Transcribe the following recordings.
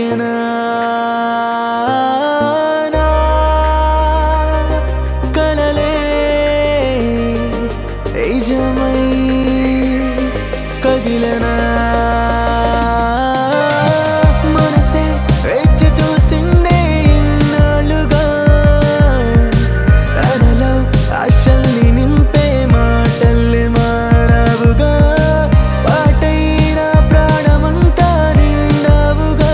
జరిగెనా నా కలలే నిజమై కదిలనా మనసే వెచ్చి చూసిందే ఇన్నాళ్ళుగా తనలో ఆశల్ని నింపే మాటల్ని మారావుగా పాటైన ప్రాణమంతా నిండావుగా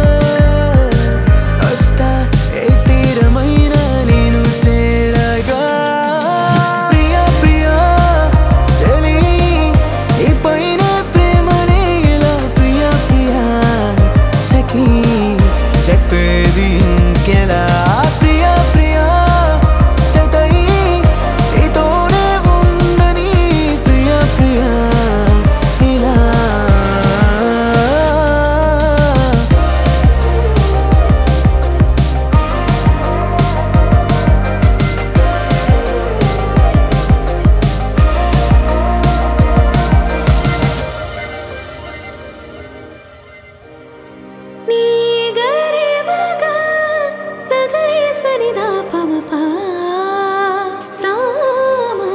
వస్తా ఏ తీరమైన నేను చేరగా ప్రియా ప్రియా చలి ఈ పైన ప్రేమనే ఇలా ప్రియా ప్రియా సఖీ చెప్పేది ఇంకెలా ప్రియా ప్రియా జతై నీతోనే ఉండని ప్రియా ప్రియా ఇలా నీ గరి మగ తగరి సనిదా పమప సామా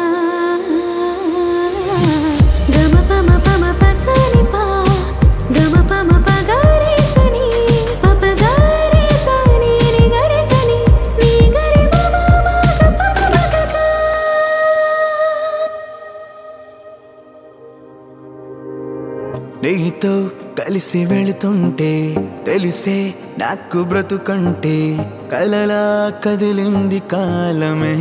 గమ పమ పమ పసని పా గమ పమ పగరి సని పప గరి సని ని గరి సని నీ గరి మమ మగ పమ మగ పా నీతో కలిసి వెళుతుంటే తెలిసే నాకు బ్రతుకంటే కలలా కదిలింది కాలమే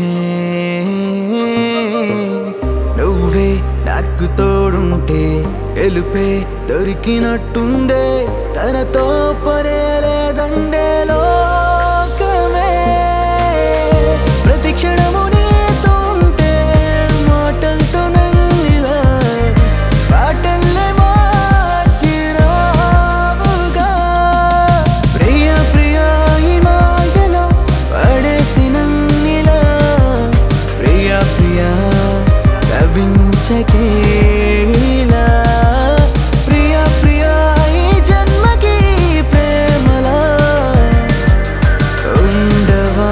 నువ్వే నాకు తోడుంటే గెలుపే దొరికినట్టుందే తనతో పరేలేదండే లోకమే ప్రతి క్షణము నీతో ఉంటే మాటలతో నన్నిలా పాటల్లే మార్చినావుగా ప్రియ ప్రియ ఈ మాయలో పడేసి నన్నిలా ప్రియ ప్రియ లభించకేలా ప్రియ ప్రియ ఈ జన్మకి ప్రేమలా ఉండవా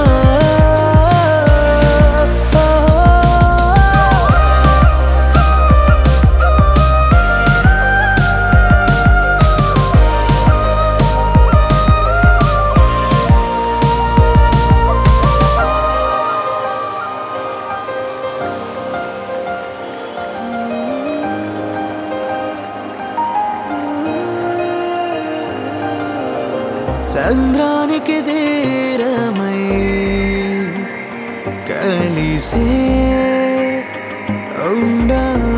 సంద్రానికి తీరమై కలిసే ఉండా